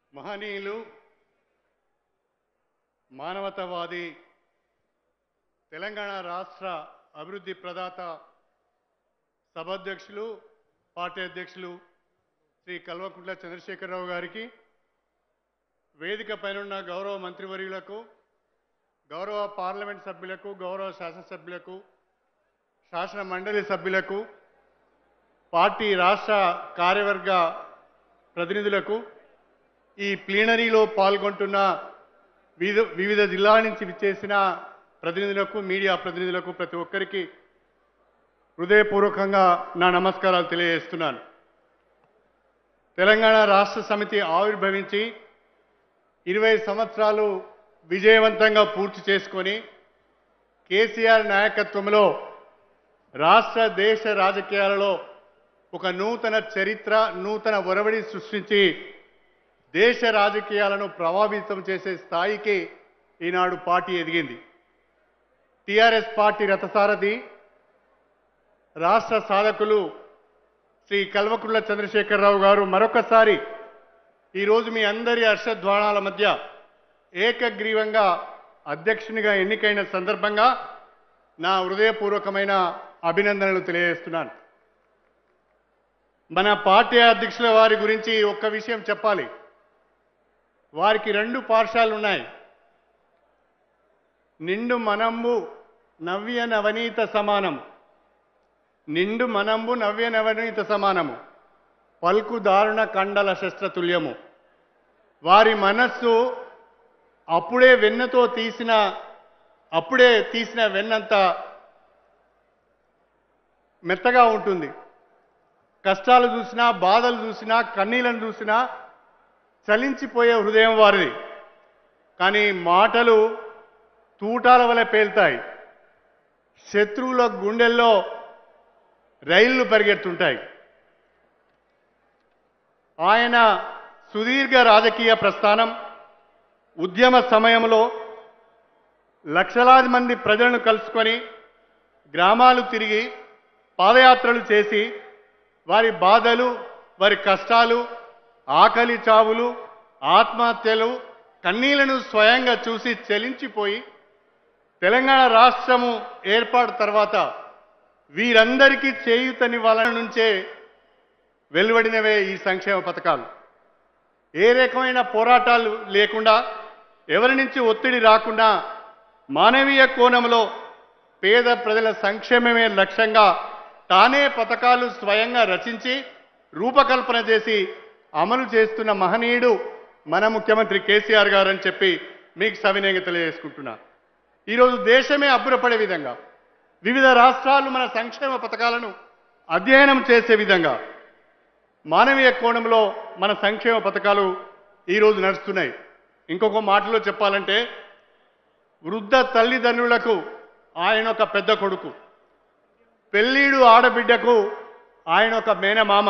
మహనీయులు మానవతావాది తెలంగాణ రాష్ట్ర అభివృద్ధి ప్రదాత సభాధ్యక్షులు పార్టీ అధ్యక్షులు శ్రీ కల్వకుంట్ల చంద్రశేఖరరావు గారికి వేదిక పైనున్న గౌరవ మంత్రివర్యులకు గౌరవ పార్లమెంట్ సభ్యులకు గౌరవ శాసనసభ్యులకు శాసన మండలి సభ్యులకు పార్టీ రాష్ట్ర కార్యవర్గ ప్రతినిధులకు ఈ ప్లీనరీలో పాల్గొంటున్న వివిధ వివిధ జిల్లాల నుంచి విచ్చేసిన ప్రతినిధులకు మీడియా ప్రతినిధులకు ప్రతి ఒక్కరికి హృదయపూర్వకంగా నా నమస్కారాలు తెలియజేస్తున్నాను తెలంగాణ రాష్ట్ర సమితి ఆవిర్భవించి ఇరవై సంవత్సరాలు విజయవంతంగా పూర్తి చేసుకొని కేసీఆర్ నాయకత్వంలో రాష్ట్ర దేశ రాజకీయాలలో ఒక నూతన చరిత్ర నూతన ఒరవడి సృష్టించి దేశ రాజకీయాలను ప్రభావితం చేసే స్థాయికి ఈనాడు పార్టీ ఎదిగింది టిఆర్ఎస్ పార్టీ రథసారథి రాష్ట్ర సాధకులు శ్రీ కల్వకుంట్ల చంద్రశేఖరరావు గారు మరొకసారి ఈరోజు మీ అందరి హర్షధ్వానాల మధ్య ఏకగ్రీవంగా అధ్యక్షునిగా ఎన్నికైన సందర్భంగా నా హృదయపూర్వకమైన అభినందనలు తెలియజేస్తున్నాను మన పార్టీ అధ్యక్షుల వారి గురించి ఒక్క విషయం చెప్పాలి వారికి రెండు పాఠశాలలు ఉన్నాయి నిండు మనంబు నవ్య నవనీత సమానం నిండు మనంబు నవ్య నవనీత సమానము పల్కు దారుణ కండల శస్త్రతుల్యము వారి మనస్సు అప్పుడే వెన్నతో తీసిన అప్పుడే తీసిన వెన్నంత మెత్తగా ఉంటుంది కష్టాలు చూసినా బాధలు చూసినా కన్నీలను చూసినా చలించిపోయే హృదయం వారిది కానీ మాటలు తూటాల వలె పేలుతాయి శత్రువుల గుండెల్లో రైళ్లు పరిగెడుతుంటాయి ఆయన సుదీర్ఘ రాజకీయ ప్రస్థానం ఉద్యమ సమయంలో లక్షలాది మంది ప్రజలను కలుసుకొని గ్రామాలు తిరిగి పాదయాత్రలు చేసి వారి బాధలు వారి కష్టాలు ఆకలి చావులు ఆత్మహత్యలు కన్నీళ్లను స్వయంగా చూసి చెలించిపోయి తెలంగాణ రాష్ట్రము ఏర్పాటు తర్వాత వీరందరికీ చేయూతనివ్వాలని నుంచే వెలువడినవే ఈ సంక్షేమ పథకాలు ఏ రకమైన పోరాటాలు లేకుండా ఎవరి నుంచి ఒత్తిడి రాకుండా మానవీయ కోణంలో పేద ప్రజల సంక్షేమమే లక్ష్యంగా తానే పథకాలు స్వయంగా రచించి రూపకల్పన చేసి అమలు చేస్తున్న మహనీయుడు మన ముఖ్యమంత్రి కేసీఆర్ గారు అని చెప్పి మీకు సవినయంగా తెలియజేసుకుంటున్నా ఈరోజు దేశమే అబ్బురపడే విధంగా వివిధ రాష్ట్రాలు మన సంక్షేమ పథకాలను అధ్యయనం చేసే విధంగా మానవీయ కోణంలో మన సంక్షేమ పథకాలు ఈరోజు నడుస్తున్నాయి ఇంకొక మాటలో చెప్పాలంటే వృద్ధ తల్లిదండ్రులకు ఆయన ఒక పెద్ద కొడుకు పెళ్ళీడు ఆడబిడ్డకు ఆయన ఒక మేనమామ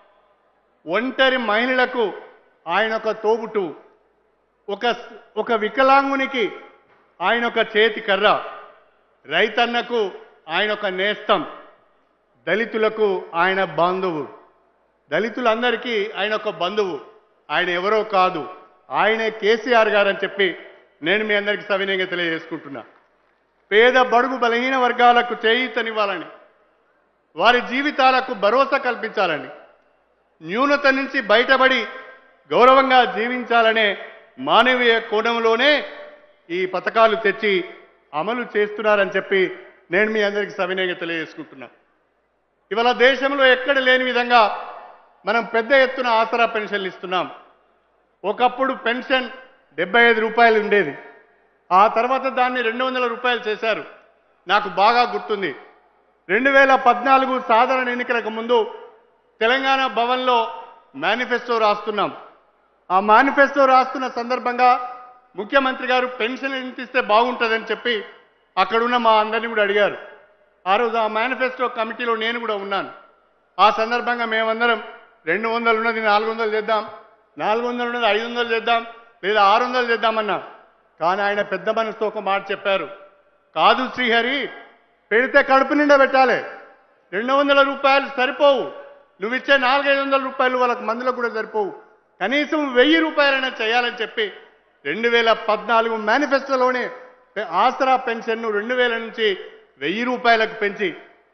ఒంటరి మహిళలకు ఆయన ఒక తోబుటు ఒక ఒక వికలాంగునికి ఆయన ఒక చేతి కర్ర రైతన్నకు ఆయన ఒక నేస్తం దళితులకు ఆయన బాంధువు దళితులందరికీ ఆయన ఒక బంధువు ఆయన ఎవరో కాదు ఆయనే కేసీఆర్ గారు అని చెప్పి నేను మీ అందరికీ సవినయంగా తెలియజేసుకుంటున్నా పేద బడుగు బలహీన వర్గాలకు చేయూతనివ్వాలని వారి జీవితాలకు భరోసా కల్పించాలని న్యూనత నుంచి బయటపడి గౌరవంగా జీవించాలనే మానవీయ కోణంలోనే ఈ పథకాలు తెచ్చి అమలు చేస్తున్నారని చెప్పి నేను మీ అందరికీ సవినయంగా తెలియజేసుకుంటున్నా ఇవాళ దేశంలో ఎక్కడ లేని విధంగా మనం పెద్ద ఎత్తున ఆసరా పెన్షన్లు ఇస్తున్నాం ఒకప్పుడు పెన్షన్ డెబ్బై ఐదు రూపాయలు ఉండేది ఆ తర్వాత దాన్ని రెండు వందల రూపాయలు చేశారు నాకు బాగా గుర్తుంది రెండు వేల పద్నాలుగు సాధారణ ఎన్నికలకు ముందు తెలంగాణ భవన్లో మేనిఫెస్టో రాస్తున్నాం ఆ మేనిఫెస్టో రాస్తున్న సందర్భంగా ముఖ్యమంత్రి గారు పెన్షన్ ఎంత ఇస్తే బాగుంటుందని చెప్పి అక్కడున్న మా అందరినీ కూడా అడిగారు ఆ రోజు ఆ మేనిఫెస్టో కమిటీలో నేను కూడా ఉన్నాను ఆ సందర్భంగా మేమందరం రెండు వందలు ఉన్నది నాలుగు వందలు చేద్దాం నాలుగు వందలు ఉన్నది ఐదు వందలు చేద్దాం లేదా ఆరు వందలు చేద్దామన్నా కానీ ఆయన పెద్ద మనసుతో ఒక మాట చెప్పారు కాదు శ్రీహరి పెడితే కడుపు నిండా పెట్టాలి రెండు వందల రూపాయలు సరిపోవు నువ్వు ఇచ్చే నాలుగైదు వందల రూపాయలు వాళ్ళకి మందులకు కూడా సరిపోవు కనీసం వెయ్యి రూపాయలైనా చేయాలని చెప్పి రెండు వేల పద్నాలుగు మేనిఫెస్టోలోనే పె- ఆసరా పెన్షన్ను రెండు వేల నుంచి వెయ్యి రూపాయలకు పెంచి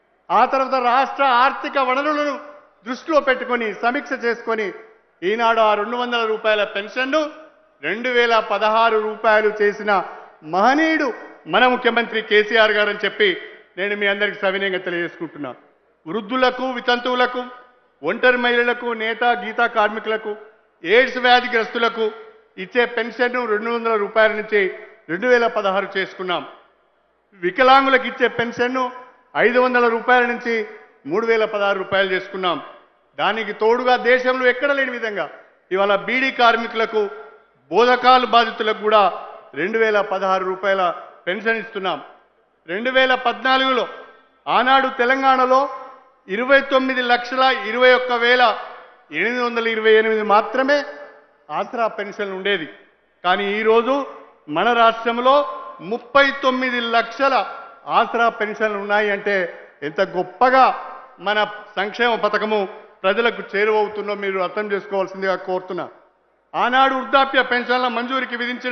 ఆ తర్వాత రాష్ట్ర ఆర్థిక వనరులను దృష్టిలో పెట్టుకొని సమీక్ష చేసుకొని ఈనాడు ఆ రెండు వందల రూపాయల పెన్షన్ను రెండు వేల పదహారు రూపాయలు చేసిన మహనీయుడు మన ముఖ్యమంత్రి కేసీఆర్ గారు అని చెప్పి నేను మీ అందరికీ సవినయంగా తెలియజేసుకుంటున్నా వృద్ధులకు వితంతువులకు ఒంటరి మహిళలకు నేత గీతా కార్మికులకు ఎయిడ్స్ వ్యాధిగ్రస్తులకు ఇచ్చే పెన్షన్ను రెండు వందల రూపాయల నుంచి రెండు వేల పదహారు చేసుకున్నాం వికలాంగులకు ఇచ్చే పెన్షన్ను ఐదు వందల రూపాయల నుంచి మూడు వేల పదహారు రూపాయలు చేసుకున్నాం దానికి తోడుగా దేశంలో ఎక్కడ లేని విధంగా ఇవాళ బీడీ కార్మికులకు బోధకాలు బాధితులకు కూడా రెండు వేల పదహారు రూపాయల పెన్షన్ ఇస్తున్నాం రెండు వేల పద్నాలుగులో ఆనాడు తెలంగాణలో ఇరవై తొమ్మిది లక్షల ఇరవై ఒక్క వేల ఎనిమిది వందల ఇరవై ఎనిమిది మాత్రమే ఆసరా పెన్షన్ ఉండేది కానీ ఈరోజు మన రాష్ట్రంలో ముప్పై తొమ్మిది లక్షల ఆసరా పెన్షన్లు ఉన్నాయి అంటే ఎంత గొప్పగా మన సంక్షేమ పథకము ప్రజలకు చేరువవుతుందో మీరు అర్థం చేసుకోవాల్సిందిగా కోరుతున్నా ఆనాడు వృద్ధాప్య పెన్షన్ల మంజూరికి విధించిన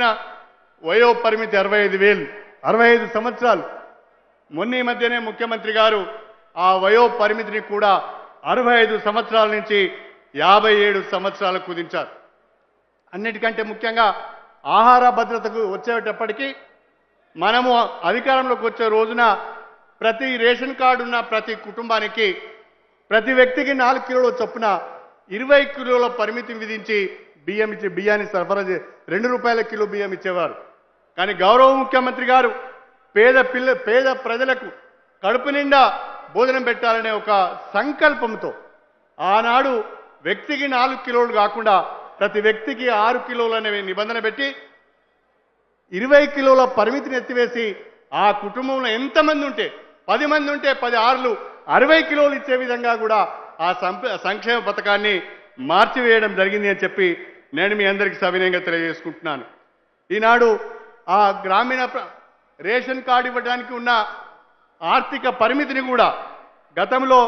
వయో పరిమితి అరవై ఐదు వేలు అరవై ఐదు సంవత్సరాలు మొన్న ఈ మధ్యనే ముఖ్యమంత్రి గారు ఆ వయో పరిమితిని కూడా అరవై ఐదు సంవత్సరాల నుంచి యాభై ఏడు సంవత్సరాలకు కుదించారు అన్నిటికంటే ముఖ్యంగా ఆహార భద్రతకు వచ్చేటప్పటికీ మనము అధికారంలోకి వచ్చే రోజున ప్రతి రేషన్ కార్డు ఉన్న ప్రతి కుటుంబానికి ప్రతి వ్యక్తికి నాలుగు కిలోల చొప్పున ఇరవై కిలోల పరిమితి విధించి బియ్యం ఇచ్చి బియ్యాన్ని సరఫరా చే రెండు రూపాయల కిలో బియ్యం ఇచ్చేవారు కానీ గౌరవ ముఖ్యమంత్రి గారు పేద పిల్ల పేద ప్రజలకు కడుపు నిండా భోజనం పెట్టాలనే ఒక సంకల్పంతో ఆనాడు వ్యక్తికి నాలుగు కిలోలు కాకుండా ప్రతి వ్యక్తికి ఆరు కిలోలు అనే నిబంధన పెట్టి ఇరవై కిలోల పరిమితిని ఎత్తివేసి ఆ కుటుంబంలో ఎంతమంది ఉంటే పది మంది ఉంటే పది ఆరులు అరవై కిలోలు ఇచ్చే విధంగా కూడా ఆ సంప సంక్షేమ పథకాన్ని మార్చివేయడం జరిగింది అని చెప్పి నేను మీ అందరికీ సవినయంగా తెలియజేసుకుంటున్నాను ఈనాడు ఆ గ్రామీణ ప్ర- రేషన్ కార్డు ఇవ్వడానికి ఉన్న ఆర్థిక పరిమితిని కూడా గతంలో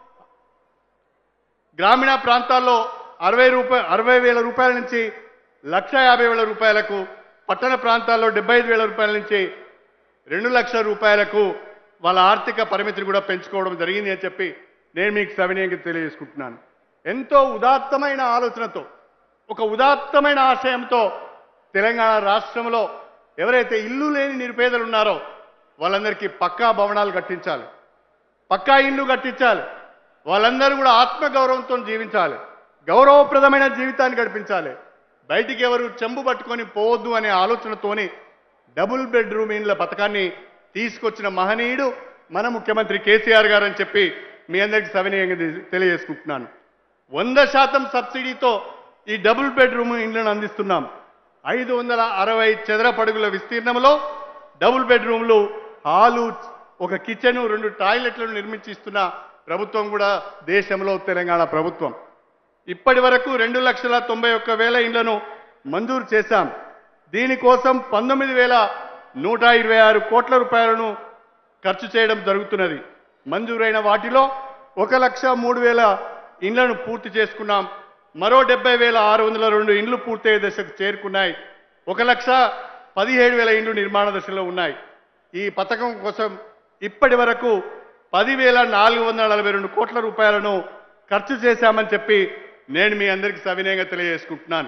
గ్రామీణ ప్రాంతాల్లో అరవై రూపాయ అరవై వేల రూపాయల నుంచి లక్ష యాభై వేల రూపాయలకు పట్టణ ప్రాంతాల్లో డెబ్బై ఐదు వేల రూపాయల నుంచి రెండు లక్షల రూపాయలకు వాళ్ళ ఆర్థిక పరిమితిని కూడా పెంచుకోవడం జరిగింది అని చెప్పి నేను మీకు సవినయంగా తెలియజేసుకుంటున్నాను ఎంతో ఉదాత్తమైన ఆలోచనతో ఒక ఉదాత్తమైన ఆశయంతో తెలంగాణ రాష్ట్రంలో ఎవరైతే ఇల్లు లేని నిరుపేదలు ఉన్నారో వాళ్ళందరికీ పక్కా భవనాలు కట్టించాలి పక్కా ఇల్లు కట్టించాలి వాళ్ళందరూ కూడా ఆత్మగౌరవంతో జీవించాలి గౌరవప్రదమైన జీవితాన్ని గడిపించాలి బయటికి ఎవరు చెంబు పట్టుకొని పోవద్దు అనే ఆలోచనతోని డబుల్ బెడ్రూమ్ ఇండ్ల పథకాన్ని తీసుకొచ్చిన మహనీయుడు మన ముఖ్యమంత్రి కేసీఆర్ గారు అని చెప్పి మీ అందరికీ సవినయంగా తె- తెలియజేసుకుంటున్నాను వంద శాతం సబ్సిడీతో ఈ డబుల్ బెడ్రూమ్ ఇండ్లను అందిస్తున్నాం ఐదు వందల అరవై చదరపడుగుల విస్తీర్ణంలో డబుల్ బెడ్రూమ్లు హాలు ఒక కిచెన్ రెండు టాయిలెట్లను నిర్మించి ఇస్తున్న ప్రభుత్వం కూడా దేశంలో తెలంగాణ ప్రభుత్వం ఇప్పటి వరకు రెండు లక్షల తొంభై ఒక్క వేల ఇండ్లను మంజూరు చేశాం దీనికోసం పంతొమ్మిది వేల నూట ఇరవై ఆరు కోట్ల రూపాయలను ఖర్చు చేయడం జరుగుతున్నది మంజూరైన వాటిలో ఒక లక్ష మూడు వేల ఇండ్లను పూర్తి చేసుకున్నాం మరో డెబ్బై వేల ఆరు వందల రెండు ఇండ్లు పూర్తయ్యే దశకు చేరుకున్నాయి ఒక లక్ష పదిహేడు వేల ఇండ్లు నిర్మాణ దశలో ఉన్నాయి ఈ పథకం కోసం ఇప్పటి వరకు పదివేల నాలుగు వందల నలభై రెండు కోట్ల రూపాయలను ఖర్చు చేశామని చెప్పి నేను మీ అందరికీ సవినయంగా తెలియజేసుకుంటున్నాను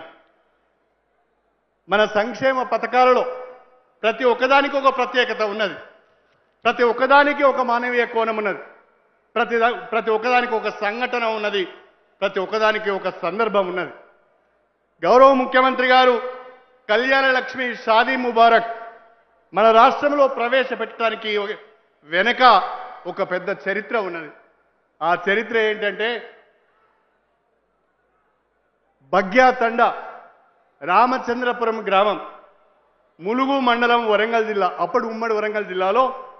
మన సంక్షేమ పథకాలలో ప్రతి ఒక్కదానికి ఒక ప్రత్యేకత ఉన్నది ప్రతి ఒక్కదానికి ఒక మానవీయ కోణం ఉన్నది ప్రతి దా- ప్రతి ఒక్కదానికి ఒక సంఘటన ఉన్నది ప్రతి ఒక్కదానికి ఒక సందర్భం ఉన్నది గౌరవ ముఖ్యమంత్రి గారు కళ్యాణ లక్ష్మి షాదీ ముబారక్ మన రాష్ట్రంలో ప్రవేశపెట్టడానికి ఒక- వెనక ఒక పెద్ద చరిత్ర ఉన్నది ఆ చరిత్ర ఏంటంటే బగ్యా తండ రామచంద్రపురం గ్రామం ములుగు మండలం వరంగల్ జిల్లా అప్పుడు ఉమ్మడి వరంగల్ జిల్లాలో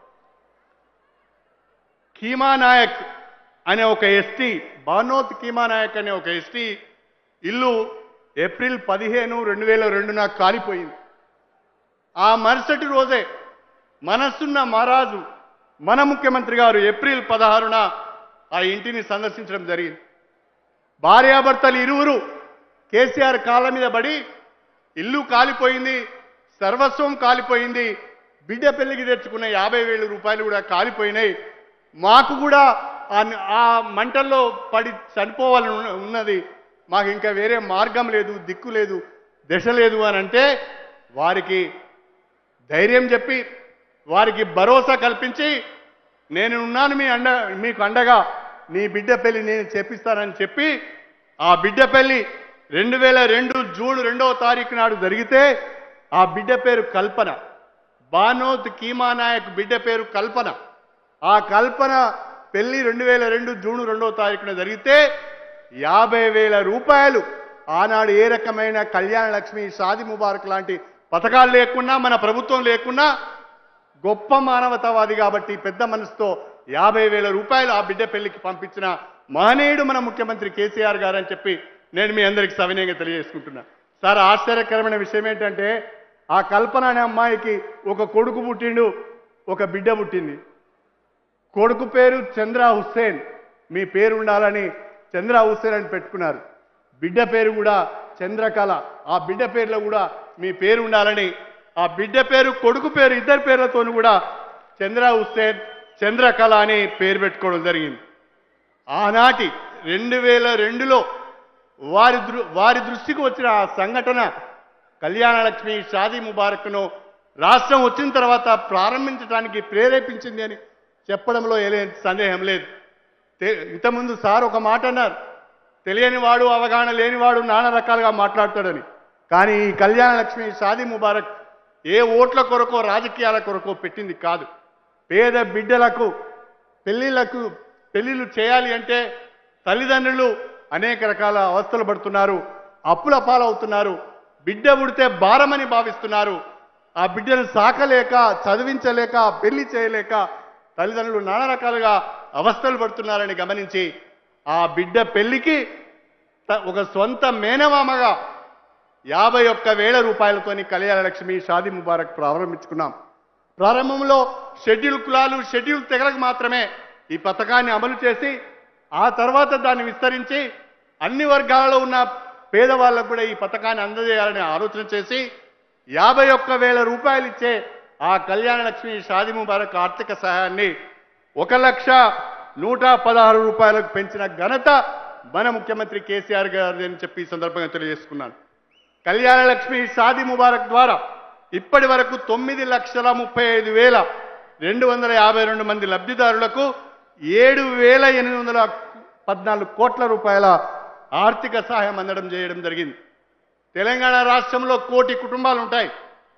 కీమా నాయక్ అనే ఒక ఎస్టీ బానోత్ కీమా నాయక్ అనే ఒక ఎస్టీ ఇల్లు ఏప్రిల్ పదిహేను రెండు వేల రెండున కాలిపోయింది ఆ మరుసటి రోజే మనసున్న మహారాజు మన ముఖ్యమంత్రి గారు ఏప్రిల్ పదహారున ఆ ఇంటిని సందర్శించడం జరిగింది భార్యాభర్తలు ఇరువురు కేసీఆర్ కాళ్ళ మీద పడి ఇల్లు కాలిపోయింది సర్వస్వం కాలిపోయింది బిడ్డ పెళ్లికి తెచ్చుకున్న యాభై వేల రూపాయలు కూడా కాలిపోయినాయి మాకు కూడా ఆ- ఆ మంటల్లో పడి చనిపోవాలని ఉన్న- ఉన్నది మాకు ఇంకా వేరే మార్గం లేదు దిక్కు లేదు దశ లేదు అని అంటే వారికి ధైర్యం చెప్పి వారికి భరోసా కల్పించి నేను ఉన్నాను మీ అండ మీకు అండగా నీ బిడ్డ పెళ్లి నేను చేపిస్తానని చెప్పి ఆ బిడ్డ పెళ్లి రెండు వేల రెండు జూన్ రెండవ తారీఖు నాడు జరిగితే ఆ బిడ్డ పేరు కల్పన బానోత్ కీమా నాయక్ బిడ్డ పేరు కల్పన ఆ కల్పన పెళ్లి రెండు వేల రెండు జూన్ రెండవ తారీఖున జరిగితే యాభై వేల రూపాయలు ఆనాడు ఏ రకమైన కళ్యాణ లక్ష్మి షాది ముబారక్ లాంటి పథకాలు లేకున్నా మన ప్రభుత్వం లేకున్నా గొప్ప మానవతావాది కాబట్టి పెద్ద మనసుతో యాభై వేల రూపాయలు ఆ బిడ్డ పెళ్లికి పంపించిన మహనీయుడు మన ముఖ్యమంత్రి కేసీఆర్ గారు అని చెప్పి నేను మీ అందరికి సవినయంగా తెలియజేసుకుంటున్నా సార్ ఆశ్చర్యకరమైన విషయం ఏంటంటే ఆ కల్పన అనే అమ్మాయికి ఒక కొడుకు పుట్టిండు ఒక బిడ్డ పుట్టింది కొడుకు పేరు చంద్ర హుస్సేన్ మీ పేరు ఉండాలని చంద్ర హుస్సేన్ అని పెట్టుకున్నారు బిడ్డ పేరు కూడా చంద్రకళ ఆ బిడ్డ పేరులో కూడా మీ పేరు ఉండాలని ఆ బిడ్డ పేరు కొడుకు పేరు ఇద్దరు పేర్లతోనూ కూడా చంద్ర హుస్సేన్ చంద్రకళ అని పేరు పెట్టుకోవడం జరిగింది ఆనాటి రెండు వేల రెండులో వారి దృ వారి దృష్టికి వచ్చిన ఆ సంఘటన కళ్యాణ లక్ష్మి షాదీ ముబారక్ను రాష్ట్రం వచ్చిన తర్వాత ప్రారంభించడానికి ప్రేరేపించింది అని చెప్పడంలో ఏ సందేహం లేదు తె- ఇంతకుముందు సార్ ఒక మాట అన్నారు తెలియని వాడు అవగాహన లేనివాడు నానా రకాలుగా మాట్లాడతాడని కానీ ఈ కళ్యాణ లక్ష్మి షాదీ ముబారక్ ఏ ఓట్ల కొరకో రాజకీయాల కొరకో పెట్టింది కాదు పేద బిడ్డలకు పెళ్లిళ్లకు పెళ్లిళ్ళు చేయాలి అంటే తల్లిదండ్రులు అనేక రకాల అవస్థలు పడుతున్నారు అప్పుల పాలవుతున్నారు బిడ్డ పుడితే భారమని భావిస్తున్నారు ఆ బిడ్డను సాకలేక చదివించలేక పెళ్లి చేయలేక తల్లిదండ్రులు నానా రకాలుగా అవస్థలు పడుతున్నారని గమనించి ఆ బిడ్డ పెళ్లికి త- ఒక సొంత మేనమామగా యాభై ఒక్క వేల రూపాయలతోని కళ్యాణ లక్ష్మి షాదీ ముబారక్ ప్రారంభించుకున్నాం ప్రారంభంలో షెడ్యూల్ కులాలు షెడ్యూల్ తెగలకు మాత్రమే ఈ పథకాన్ని అమలు చేసి ఆ తర్వాత దాన్ని విస్తరించి అన్ని వర్గాలలో ఉన్న పేదవాళ్ళకు కూడా ఈ పథకాన్ని అందజేయాలని ఆలోచన చేసి యాభై ఒక్క వేల రూపాయలు ఇచ్చే ఆ కళ్యాణ లక్ష్మి షాదీ ముబారక్ ఆర్థిక సహాయాన్ని ఒక లక్ష నూట పదహారు రూపాయలకు పెంచిన ఘనత మన ముఖ్యమంత్రి కేసీఆర్ గారిది అని చెప్పి ఈ సందర్భంగా తెలియజేసుకున్నాను కళ్యాణ లక్ష్మి షాది ముబారక్ ద్వారా ఇప్పటి వరకు తొమ్మిది లక్షల ముప్పై ఐదు వేల రెండు వందల యాభై రెండు మంది లబ్ధిదారులకు ఏడు వేల ఎనిమిది వందల పద్నాలుగు కోట్ల రూపాయల ఆర్థిక సహాయం అందడం చేయడం జరిగింది తెలంగాణ రాష్ట్రంలో కోటి కుటుంబాలు ఉంటాయి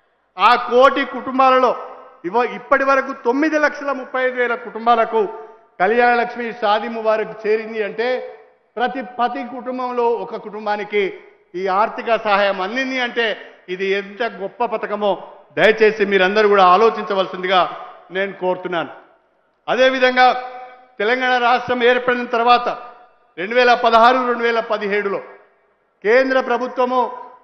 ఆ కోటి కుటుంబాలలో ఇవ ఇప్పటి వరకు తొమ్మిది లక్షల ముప్పై ఐదు వేల కుటుంబాలకు కళ్యాణ లక్ష్మి షాది ముబారక్ చేరింది అంటే ప్రతి ప్రతి కుటుంబంలో ఒక కుటుంబానికి ఈ ఆర్థిక సహాయం అందింది అంటే ఇది ఎంత గొప్ప పథకమో దయచేసి మీరందరూ కూడా ఆలోచించవలసిందిగా నేను కోరుతున్నాను అదేవిధంగా తెలంగాణ రాష్ట్రం ఏర్పడిన తర్వాత రెండు వేల పదహారు రెండు వేల పదిహేడులో కేంద్ర ప్రభుత్వము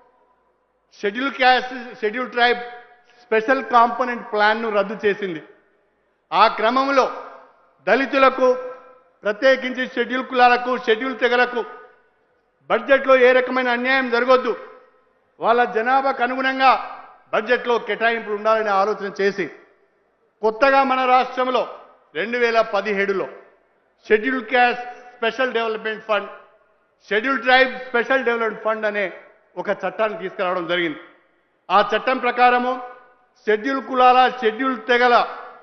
schedule caste schedule tribe special component ప్లాన్ను రద్దు చేసింది ఆ క్రమంలో దళితులకు ప్రత్యేకించి షెడ్యూల్ కులాలకు షెడ్యూల్ తెగలకు బడ్జెట్లో ఏ రకమైన అన్యాయం జరగొద్దు వాళ్ళ జనాభాకు అనుగుణంగా బడ్జెట్లో కేటాయింపులు ఉండాలని ఆలోచన చేసి కొత్తగా మన రాష్ట్రంలో రెండు వేల పదిహేడులో schedule caste special development fund schedule tribe special development fund అనే ఒక చట్టాన్ని తీసుకురావడం జరిగింది ఆ చట్టం ప్రకారము షెడ్యూల్ కులాల షెడ్యూల్ తెగల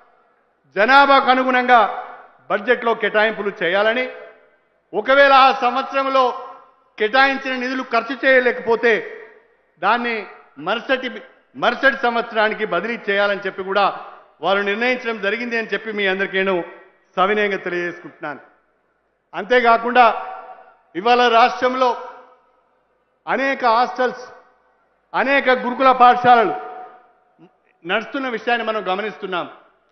జనాభాకు అనుగుణంగా బడ్జెట్లో కేటాయింపులు చేయాలని ఒకవేళ ఆ సంవత్సరంలో కేటాయించిన నిధులు ఖర్చు చేయలేకపోతే దాన్ని మరుసటి మరుసటి సంవత్సరానికి బదిలీ చేయాలని చెప్పి కూడా వారు నిర్ణయించడం జరిగింది అని చెప్పి మీ అందరికీ నేను సవినయంగా తెలియజేసుకుంటున్నాను అంతేకాకుండా ఇవాళ రాష్ట్రంలో అనేక హాస్టల్స్ అనేక గురుకుల పాఠశాలలు నడుస్తున్న విషయాన్ని మనం గమనిస్తున్నాం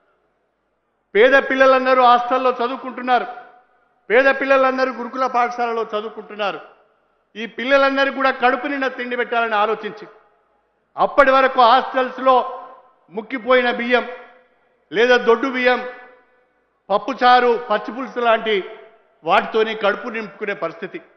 పేద పిల్లలందరూ హాస్టల్లో చదువుకుంటున్నారు పేద పిల్లలందరూ గురుకుల పాఠశాలలో చదువుకుంటున్నారు ఈ పిల్లలందరూ కూడా కడుపు నిండా తిండి పెట్టాలని ఆలోచించి అప్పటి వరకు హాస్టల్స్లో ముక్కిపోయిన బియ్యం లేదా దొడ్డు బియ్యం పప్పుచారు పచ్చిపులుసు లాంటి వాటితోని కడుపు నింపుకునే పరిస్థితి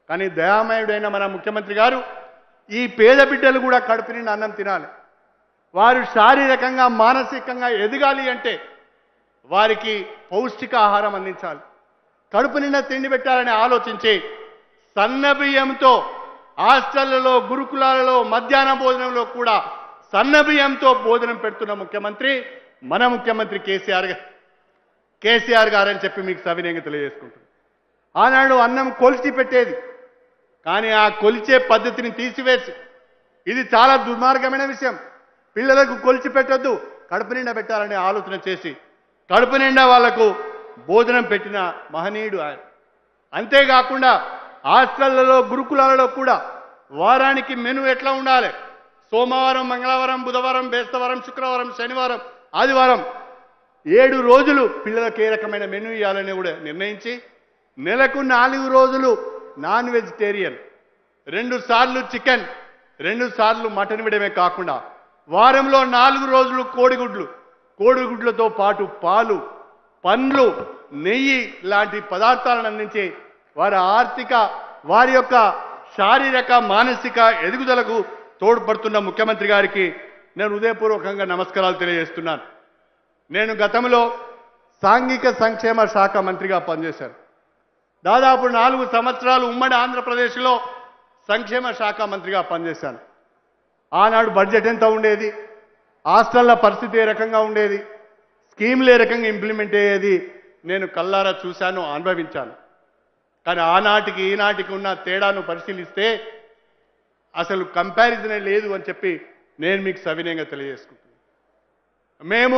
కానీ దయామయుడైన మన ముఖ్యమంత్రి గారు ఈ పేద బిడ్డలు కూడా కడుపు నిండా అన్నం తినాలి వారు శారీరకంగా మానసికంగా ఎదగాలి అంటే వారికి పౌష్టికాహారం అందించాలి కడుపు నిండా తిండి పెట్టాలని ఆలోచించి సన్న బియ్యంతో హాస్టళ్లలో గురుకులాలలో మధ్యాహ్న భోజనంలో కూడా సన్న బియ్యంతో భోజనం పెడుతున్న ముఖ్యమంత్రి మన ముఖ్యమంత్రి కేసీఆర్ గారు కేసీఆర్ గారని చెప్పి మీకు సవినయంగా తెలియజేసుకుంటున్నాను ఆనాడు అన్నం కొలిచి పెట్టేది కానీ ఆ కొలిచే పద్ధతిని తీసివేసి ఇది చాలా దుర్మార్గమైన విషయం పిల్లలకు కొలిచి పెట్టొద్దు కడుపు నిండా పెట్టాలనే ఆలోచన చేసి కడుపు నిండా వాళ్లకు భోజనం పెట్టిన మహనీయుడు ఆయన అంతేకాకుండా హాస్టళ్లలో గురుకులాలలో కూడా వారానికి మెను ఎట్లా ఉండాలి సోమవారం మంగళవారం బుధవారం బేస్తవారం శుక్రవారం శనివారం ఆదివారం ఏడు రోజులు పిల్లలకు ఏ రకమైన మెను ఇవ్వాలని కూడా నిర్ణయించి నెలకు నాలుగు రోజులు నాన్ వెజిటేరియన్ రెండు సార్లు చికెన్ రెండు సార్లు మటన్ ఇవ్వడమే కాకుండా వారంలో నాలుగు రోజులు కోడిగుడ్లు కోడిగుడ్లతో పాటు పాలు పండ్లు నెయ్యి లాంటి పదార్థాలను అందించి వారి ఆర్థిక వారి యొక్క శారీరక మానసిక ఎదుగుదలకు తోడ్పడుతున్న ముఖ్యమంత్రి గారికి నేను ఉదయపూర్వకంగా నమస్కారాలు తెలియజేస్తున్నాను నేను గతంలో సాంఘిక సంక్షేమ శాఖ మంత్రిగా పనిచేశాను దాదాపు నాలుగు సంవత్సరాలు ఉమ్మడి ఆంధ్రప్రదేశ్లో సంక్షేమ శాఖ మంత్రిగా పనిచేశాను ఆనాడు బడ్జెట్ ఎంత ఉండేది హాస్టళ్ల పరిస్థితి ఏ రకంగా ఉండేది స్కీమ్లు ఏ రకంగా ఇంప్లిమెంట్ అయ్యేది నేను కల్లారా చూశాను అనుభవించాను కానీ ఆనాటికి ఈనాటికి ఉన్న తేడాను పరిశీలిస్తే అసలు కంపారిజనే లేదు అని చెప్పి నేను మీకు సవినయంగా తెలియజేసుకుంటున్నాను మేము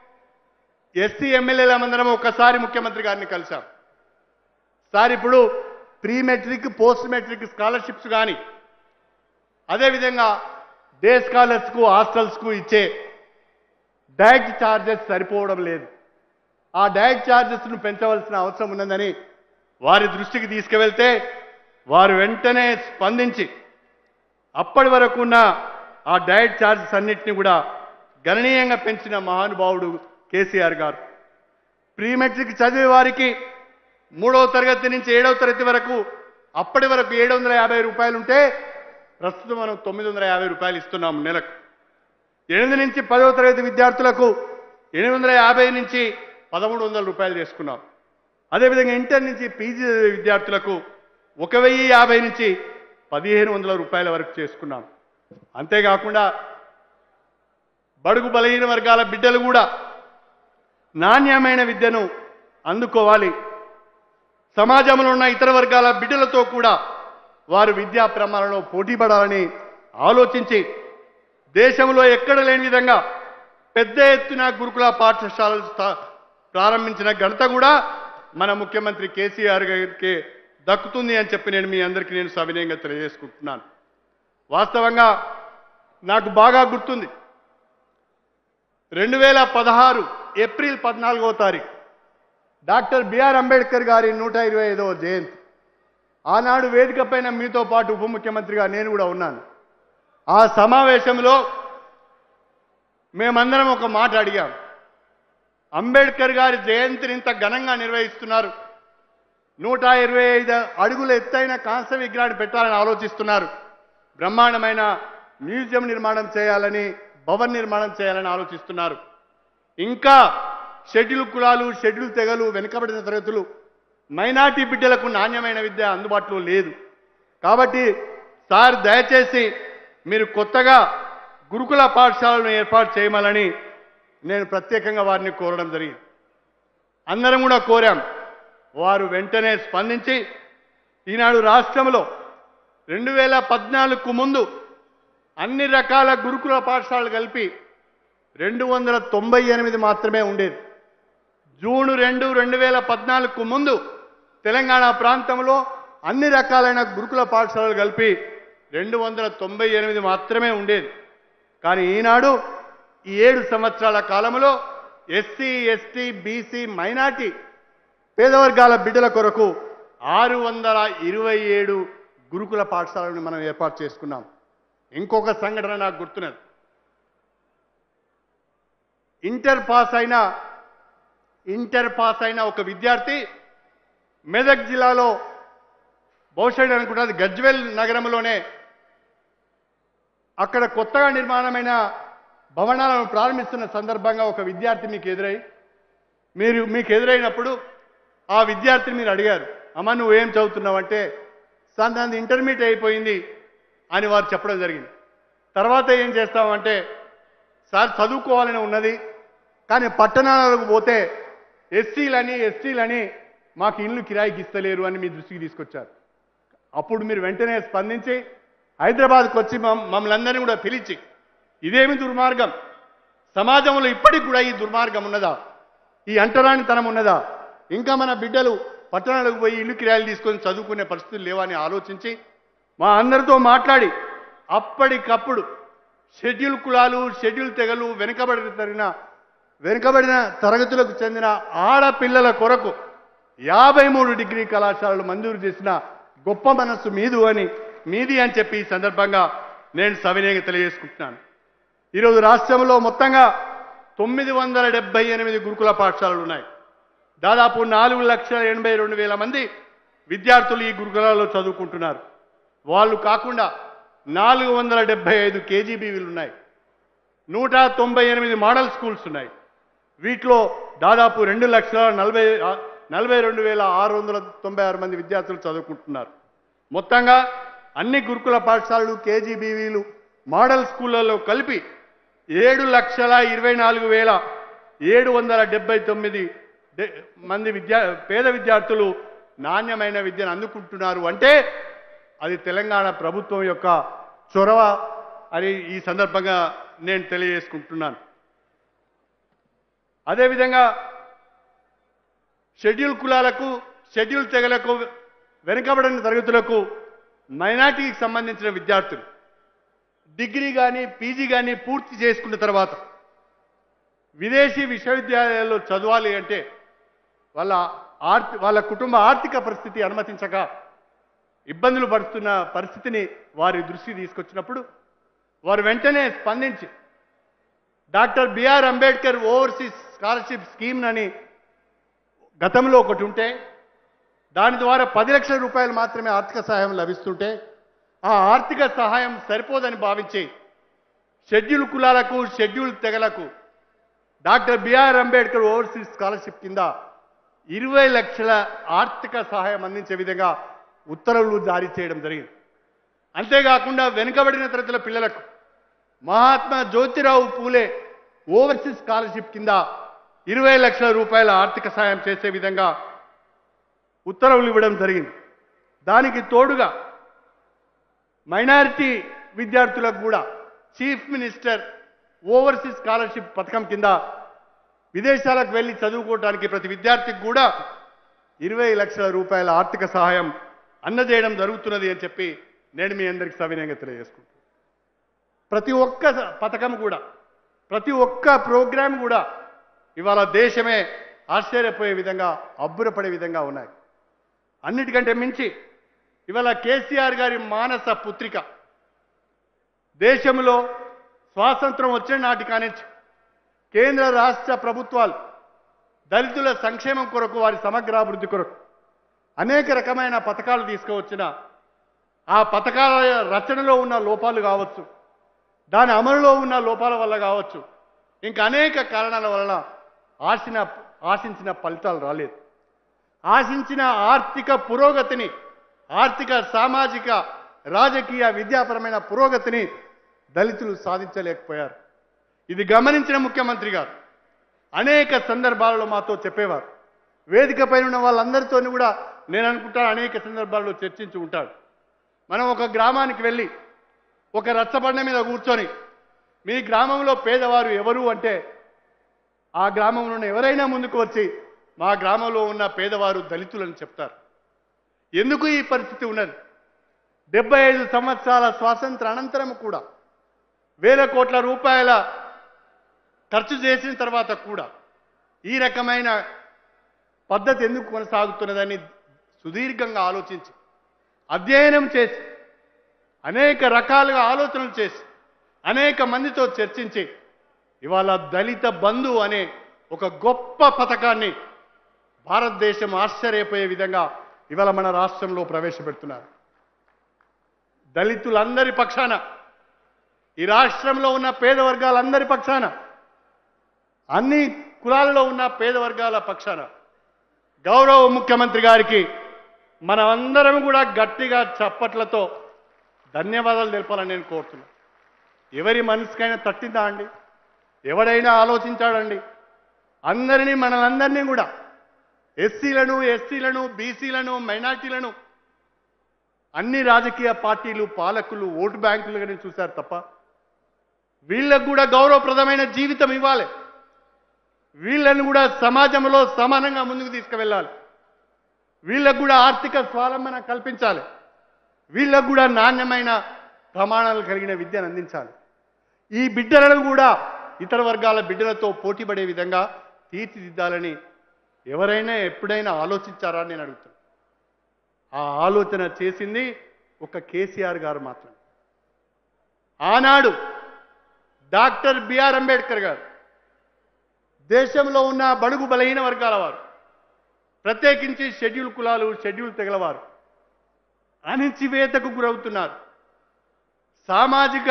ఎస్సీ ఎమ్మెల్యేలమందరం ఒక్కసారి ముఖ్యమంత్రి గారిని కలిశాం సార్ ఇప్పుడు pre matric post matric scholarships కానీ అదేవిధంగా డే స్కాలర్స్కు హాస్టల్స్కు ఇచ్చే డైరెక్ట్ ఛార్జెస్ సరిపోవడం లేదు ఆ డైరెక్ట్ ఛార్జెస్ను పెంచవలసిన అవసరం ఉన్నదని వారి దృష్టికి తీసుకువెళ్తే వారు వెంటనే స్పందించి అప్పటి వరకు ఉన్న ఆ డైరెక్ట్ ఛార్జెస్ అన్నింటినీ కూడా గణనీయంగా పెంచిన మహానుభావుడు కేసీఆర్ గారు ప్రీ మెట్రిక్ చదివే వారికి మూడవ తరగతి నుంచి ఏడవ తరగతి వరకు అప్పటి వరకు ఏడు వందల యాభై రూపాయలు ఉంటే ప్రస్తుతం మనం తొమ్మిది వందల యాభై రూపాయలు ఇస్తున్నాం నెలకు ఎనిమిది నుంచి పదవ తరగతి విద్యార్థులకు ఎనిమిది వందల యాభై నుంచి పదమూడు వందల రూపాయలు చేసుకున్నాం అదేవిధంగా ఇంటర్ నుంచి పీజీ చదివే విద్యార్థులకు ఒక వెయ్యి యాభై నుంచి పదిహేను వందల రూపాయల వరకు చేసుకున్నాం అంతేకాకుండా బడుగు బలహీన వర్గాల బిడ్డలు కూడా నాణ్యమైన విద్యను అందుకోవాలి సమాజంలో ఉన్న ఇతర వర్గాల బిడ్డలతో కూడా వారు విద్యా ప్రమాణంలో పోటీ పడాలని ఆలోచించి దేశంలో ఎక్కడ లేని విధంగా పెద్ద ఎత్తున గురుకుల పాఠశాలలు స్థా- ప్రారంభించిన ఘనత కూడా మన ముఖ్యమంత్రి కేసీఆర్ గారికి దక్కుతుంది అని చెప్పి నేను మీ అందరికీ నేను సవినయంగా తెలియజేసుకుంటున్నాను వాస్తవంగా నాకు బాగా గుర్తుంది రెండు వేల పదహారు ఏప్రిల్ పద్నాలుగో తారీఖు డాక్టర్ బిఆర్ అంబేద్కర్ గారి నూట ఇరవై ఐదవ జయంతి ఆనాడు వేదిక పైన మీతో పాటు ఉప ముఖ్యమంత్రిగా నేను కూడా ఉన్నాను ఆ సమావేశంలో మేమందరం ఒక మాట అడిగాం అంబేద్కర్ గారి జయంతిని ఇంత ఘనంగా నిర్వహిస్తున్నారు నూట ఇరవై ఐదు అడుగుల ఎత్తైన కాంస్య విగ్రహాన్ని పెట్టాలని ఆలోచిస్తున్నారు బ్రహ్మాండమైన మ్యూజియం నిర్మాణం చేయాలని భవన్ నిర్మాణం చేయాలని ఆలోచిస్తున్నారు ఇంకా షెడ్యూల్ కులాలు షెడ్యూల్ తెగలు వెనుకబడిన తరగతులు మైనార్టీ బిడ్డలకు నాణ్యమైన విద్య అందుబాటులో లేదు కాబట్టి సార్ దయచేసి మీరు కొత్తగా గురుకుల పాఠశాలను ఏర్పాటు చేయమని నేను ప్రత్యేకంగా వారిని కోరడం జరిగింది అందరం కూడా కోరాం వారు వెంటనే స్పందించి ఈనాడు రాష్ట్రంలో రెండు వేల పద్నాలుగుకు ముందు అన్ని రకాల గురుకుల పాఠశాలలు కలిపి రెండు వందల తొంభై ఎనిమిది మాత్రమే ఉండేది జూన్ రెండు రెండు వేల పద్నాలుగుకు ముందు తెలంగాణ ప్రాంతంలో అన్ని రకాలైన గురుకుల పాఠశాలలు కలిపి రెండు వందల తొంభై ఎనిమిది మాత్రమే ఉండేది కానీ ఈనాడు ఈ ఏడు సంవత్సరాల కాలంలో ఎస్సీ ఎస్టీ బీసీ మైనార్టీ పేదవర్గాల బిడ్డల కొరకు ఆరు వందల ఇరవై ఏడు గురుకుల పాఠశాలను మనం ఏర్పాటు చేసుకున్నాం ఇంకొక సంఘటన నాకు గుర్తున్నది ఇంటర్ పాస్ అయిన ఇంటర్ పాస్ అయిన ఒక విద్యార్థి మెదక్ జిల్లాలో బహుశా నేను అనుకుంటున్నది గజ్వెల్ నగరంలోనే అక్కడ కొత్తగా నిర్మాణమైన భవనాలను ప్రారంభిస్తున్న సందర్భంగా ఒక విద్యార్థి మీకు ఎదురై మీరు మీకు ఎదురైనప్పుడు ఆ విద్యార్థిని మీరు అడిగారు అమ్మ నువ్వు ఏం చదువుతున్నావు అంటే సార్ నాది ఇంటర్మీడియట్ అయిపోయింది అని వారు చెప్పడం జరిగింది తర్వాత ఏం చేస్తామంటే సార్ చదువుకోవాలని ఉన్నది కానీ పట్టణాలకు పోతే ఎస్సీలని ఎస్టీలని మాకు ఇల్లు కిరాయికి ఇస్తలేరు అని మీ దృష్టికి తీసుకొచ్చారు అప్పుడు మీరు వెంటనే స్పందించి హైదరాబాద్కి వచ్చి మమ్ మమ్మల్ని అందరినీ కూడా పిలిచి ఇదేమి దుర్మార్గం సమాజంలో ఇప్పటికి కూడా ఈ దుర్మార్గం ఉన్నదా ఈ అంటరానితనం ఉన్నదా ఇంకా మన బిడ్డలు పట్టణాలకు పోయి ఇల్లు కిరాయిలు తీసుకొని చదువుకునే పరిస్థితులు లేవని ఆలోచించి మా అందరితో మాట్లాడి అప్పటికప్పుడు షెడ్యూల్ కులాలు షెడ్యూల్ తెగలు వెనుకబడి తరిగిన వెనుకబడిన తరగతులకు చెందిన ఆడపిల్లల కొరకు యాభై మూడు డిగ్రీ కళాశాలలు మంజూరు చేసిన గొప్ప మనస్సు మీదు అని మీది అని చెప్పి ఈ సందర్భంగా నేను సవినయంగా తెలియజేసుకుంటున్నాను ఈరోజు రాష్ట్రంలో మొత్తంగా తొమ్మిది వందల డెబ్బై ఎనిమిది గురుకుల పాఠశాలలు ఉన్నాయి దాదాపు నాలుగు లక్షల ఎనభై రెండు వేల మంది విద్యార్థులు ఈ గురుకులాల్లో చదువుకుంటున్నారు వాళ్ళు కాకుండా నాలుగు వందల డెబ్బై ఐదు కేజీబీవీలు ఉన్నాయి నూట తొంభై ఎనిమిది మోడల్ స్కూల్స్ ఉన్నాయి వీటిలో దాదాపు రెండు లక్షల నలభై నలభై రెండు వేల ఆరు వందల తొంభై ఆరు మంది విద్యార్థులు చదువుకుంటున్నారు మొత్తంగా అన్ని గురుకుల పాఠశాలలు కేజీబీవీలు మోడల్ స్కూళ్ళలో కలిపి ఏడు లక్షల ఇరవై నాలుగు వేల ఏడు వందల డెబ్బై తొమ్మిది డే- మంది విద్యా పేద విద్యార్థులు నాణ్యమైన విద్యను అందుకుంటున్నారు అంటే అది తెలంగాణ ప్రభుత్వం యొక్క చొరవ అని ఈ సందర్భంగా నేను తెలియజేసుకుంటున్నాను అదేవిధంగా షెడ్యూల్ కులాలకు షెడ్యూల్ తెగలకు వెనుకబడిన తరగతులకు మైనార్టీకి సంబంధించిన విద్యార్థులు డిగ్రీ కానీ పీజీ కానీ పూర్తి చేసుకున్న తర్వాత విదేశీ విశ్వవిద్యాలయాల్లో చదవాలి అంటే వాళ్ళ ఆర్థి వాళ్ళ కుటుంబ ఆర్థిక పరిస్థితి అనుమతించక ఇబ్బందులు పడుతున్న పరిస్థితిని వారి దృష్టి తీసుకొచ్చినప్పుడు వారు వెంటనే స్పందించి doctor B R Ambedkar overseas scholarship scheme అని గతంలో ఒకటి ఉంటే దాని ద్వారా పది లక్షల రూపాయలు మాత్రమే ఆర్థిక సహాయం లభిస్తుంటే ఆ ఆర్థిక సహాయం సరిపోదని భావించి షెడ్యూల్ కులాలకు షెడ్యూల్ తెగలకు doctor B R Ambedkar overseas scholarship కింద ఇరవై లక్షల ఆర్థిక సహాయం అందించే విధంగా ఉత్తర్వులు జారీ చేయడం జరిగింది అంతేకాకుండా వెనుకబడిన తరగతుల పిల్లలకు మహాత్మా జ్యోతిరావు పూలే ఓవర్సీస్ స్కాలర్షిప్ కింద ఇరవై లక్షల రూపాయల ఆర్థిక సాయం చేసే విధంగా ఉత్తర్వులు ఇవ్వడం జరిగింది దానికి తోడుగా మైనారిటీ విద్యార్థులకు కూడా చీఫ్ మినిస్టర్ ఓవర్సీస్ స్కాలర్షిప్ పథకం కింద విదేశాలకు వెళ్ళి చదువుకోవడానికి ప్రతి విద్యార్థికి కూడా ఇరవై లక్షల రూపాయల ఆర్థిక సహాయం అందజేయడం జరుగుతున్నది అని చెప్పి నేను మీ అందరికీ సవినయంగా తెలియజేసుకుంటున్నాను ప్రతి ఒక్క పథకం కూడా ప్రతి ఒక్క ప్రోగ్రాం కూడా ఇవాళ దేశమే ఆశ్చర్యపోయే విధంగా అబ్బురపడే విధంగా ఉన్నాయి అన్నిటికంటే మించి ఇవాళ కేసీఆర్ గారి మానస పుత్రిక దేశంలో స్వాతంత్రం వచ్చిన నాటి కానించి కేంద్ర రాష్ట్ర ప్రభుత్వాలు దళితుల సంక్షేమం కొరకు వారి సమగ్రాభివృద్ధి కొరకు అనేక రకమైన పథకాలు తీసుకువచ్చిన ఆ పథకాల రచనలో ఉన్న లోపాలు కావచ్చు దాని అమలులో ఉన్న లోపాల వల్ల కావచ్చు ఇంకా అనేక కారణాల వలన ఆశిన ఆశించిన ఫలితాలు రాలేదు ఆశించిన ఆర్థిక పురోగతిని ఆర్థిక సామాజిక రాజకీయ విద్యాపరమైన పురోగతిని దళితులు సాధించలేకపోయారు ఇది గమనించిన ముఖ్యమంత్రి గారు అనేక సందర్భాలలో మాతో చెప్పేవారు వేదిక పైన ఉన్న వాళ్ళందరితో కూడా నేను అనుకుంటాను అనేక సందర్భాల్లో చర్చించి ఉంటాడు మనం ఒక గ్రామానికి వెళ్ళి ఒక రచ్చబండ మీద కూర్చొని మీ గ్రామంలో పేదవారు ఎవరు అంటే ఆ గ్రామంలో ఉన్న ఎవరైనా ముందుకు వచ్చి మా గ్రామంలో ఉన్న పేదవారు దళితులని చెప్తారు ఎందుకు ఈ పరిస్థితి ఉన్నది డెబ్బై ఐదు సంవత్సరాల స్వాతంత్ర అనంతరం కూడా వేల కోట్ల రూపాయల ఖర్చు చేసిన తర్వాత కూడా ఈ రకమైన పద్ధతి ఎందుకు కొనసాగుతున్నదని సుదీర్ఘంగా ఆలోచించి అధ్యయనం చేసి అనేక రకాలుగా ఆలోచనలు చేసి అనేక మందితో చర్చించి ఇవాళ దళిత బంధు అనే ఒక గొప్ప పథకాన్ని భారతదేశం ఆశ్చర్యపోయే విధంగా ఇవాళ మన రాష్ట్రంలో ప్రవేశపెడుతున్నారు దళితులందరి పక్షాన ఈ రాష్ట్రంలో ఉన్న పేద వర్గాలందరి పక్షాన అన్ని కులాలలో ఉన్న పేద వర్గాల పక్షాన గౌరవ ముఖ్యమంత్రి గారికి మనమందరం కూడా గట్టిగా చప్పట్లతో ధన్యవాదాలు తెలపాలని నేను కోరుతున్నాను ఎవరి మనసుకైనా తట్టిందా అండి ఎవడైనా ఆలోచించాడండి అందరినీ మనలందరినీ కూడా ఎస్సీలను ఎస్టీలను బీసీలను మైనార్టీలను అన్ని రాజకీయ పార్టీలు పాలకులు ఓటు బ్యాంకులుగానే చూశారు తప్ప వీళ్ళకు కూడా గౌరవప్రదమైన జీవితం ఇవ్వాలి వీళ్ళని కూడా సమాజంలో సమానంగా ముందుకు తీసుకువెళ్ళాలి వీళ్ళకు కూడా ఆర్థిక స్వాలంబన కల్పించాలి వీళ్ళకు కూడా నాణ్యమైన ప్రమాణాలు కలిగిన విద్యను అందించాలి ఈ బిడ్డలను కూడా ఇతర వర్గాల బిడ్డలతో పోటీపడే విధంగా తీర్చిదిద్దాలని ఎవరైనా ఎప్పుడైనా ఆలోచించారా అని నేను అడుగుతున్నాను ఆ ఆలోచన చేసింది ఒక కేసీఆర్ గారు మాత్రమే ఆనాడు డాక్టర్ బిఆర్ అంబేద్కర్ గారు దేశంలో ఉన్న బడుగు బలహీన వర్గాల వారు ప్రత్యేకించి షెడ్యూల్ కులాలు షెడ్యూల్ తెగలవారు అణిచివేతకు గురవుతున్నారు సామాజిక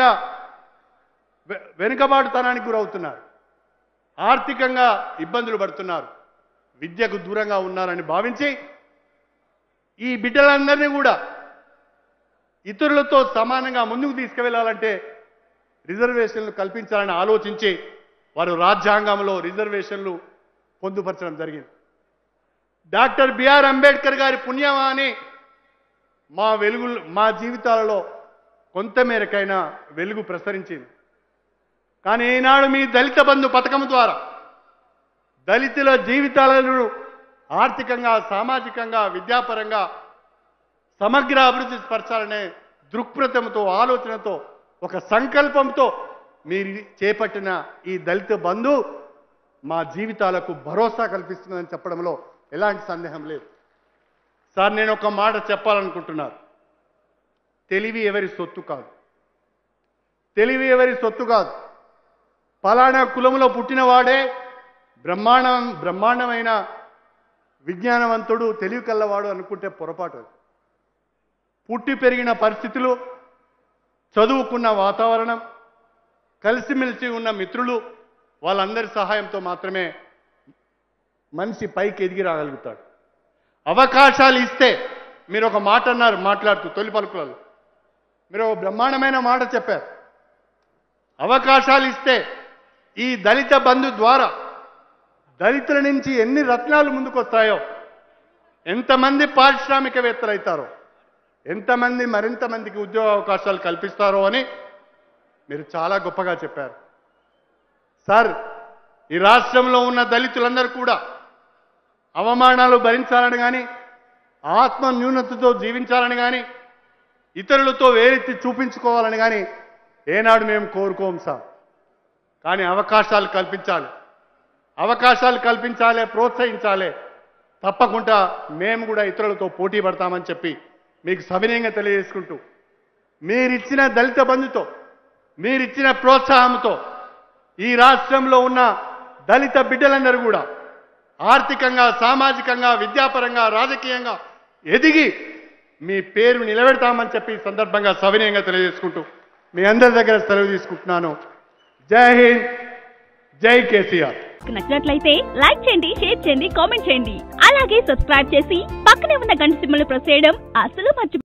వె- వెనుకబాటుతనానికి గురవుతున్నారు ఆర్థికంగా ఇబ్బందులు పడుతున్నారు విద్యకు దూరంగా ఉన్నారని భావించి ఈ బిడ్డలందరినీ కూడా ఇతరులతో సమానంగా ముందుకు తీసుకువెళ్ళాలంటే రిజర్వేషన్లు కల్పించాలని ఆలోచించి వారు రాజ్యాంగంలో రిజర్వేషన్లు పొందుపరచడం జరిగింది డాక్టర్ బిఆర్ అంబేద్కర్ గారి పుణ్యమా అని మా వెలుగు మా జీవితాలలో కొంతమేరకైనా వెలుగు ప్రసరించింది కానీ ఈనాడు మీ దళిత బంధు పథకం ద్వారా దళితుల జీవితాలను ఆర్థికంగా సామాజికంగా విద్యాపరంగా సమగ్ర అభివృద్ధి పరచాలనే దృక్పథంతో ఆలోచనతో ఒక సంకల్పంతో మీరు చేపట్టిన ఈ దళిత బంధు మా జీవితాలకు భరోసా కల్పిస్తుందని చెప్పడంలో ఎలాంటి సందేహం లేదు సార్ నేను ఒక మాట చెప్పాలనుకుంటున్నాను తెలివి ఎవరి సొత్తు కాదు తెలివి ఎవరి సొత్తు కాదు పలానా కులంలో పుట్టినవాడే బ్రహ్మాండం బ్రహ్మాండమైన విజ్ఞానవంతుడు తెలివి కల్లవాడు అనుకుంటే పొరపాటు అది. పుట్టి పెరిగిన పరిస్థితులు చదువుకున్న వాతావరణం కలిసిమెలిసి ఉన్న మిత్రులు వాళ్ళందరి సహాయంతో మాత్రమే మనిషి పైకి ఎదిగి రాగలుగుతాడు అవకాశాలు ఇస్తే మీరు ఒక మాట అన్నారు మాట్లాడుతూ తొలి పలుకులలో మీరు ఒక బ్రహ్మాండమైన మాట చెప్పారు అవకాశాలు ఇస్తే ఈ దళిత బంధు ద్వారా దళితుల నుంచి ఎన్ని రత్నాలు ముందుకు వస్తాయో ఎంతమంది పారిశ్రామికవేత్తలు అవుతారో ఎంతమంది మరింత మందికి ఉద్యోగ అవకాశాలు కల్పిస్తారో అని మీరు చాలా గొప్పగా చెప్పారు సార్ ఈ రాష్ట్రంలో ఉన్న దళితులందరూ కూడా అవమానాలు భరించాలని కానీ ఆత్మ న్యూనతతో జీవించాలని కానీ ఇతరులతో వేరెత్తి చూపించుకోవాలని కానీ ఏనాడు మేము కోరుకోం సార్ కానీ అవకాశాలు కల్పించాలి అవకాశాలు కల్పించాలి ప్రోత్సహించాలి తప్పకుండా మేము కూడా ఇతరులతో పోటీ పడతామని చెప్పి మీకు సవినయంగా తెలియజేసుకుంటూ మీరిచ్చిన దళిత బంధుతో మీరిచ్చిన ప్రోత్సాహంతో ఈ రాష్ట్రంలో ఉన్న దళిత బిడ్డలందరూ కూడా ఆర్థికంగా సామాజికంగా విద్యాపరంగా రాజకీయంగా ఎదిగి మీ పేరు నిలబెడతామని చెప్పి ఈ సందర్భంగా సవినయంగా తెలియజేసుకుంటూ మీ అందరి దగ్గర సెలవు తీసుకుంటున్నాను జై హింద్ జై కేసీఆర్ మీకు నచ్చినట్లయితే లైక్ చేయండి షేర్ చేయండి కామెంట్ చేయండి అలాగే సబ్స్క్రైబ్ చేసి పక్కనే ఉన్న గంట సింబల్ ప్రెస్ చేయడం అసలు మర్చిపో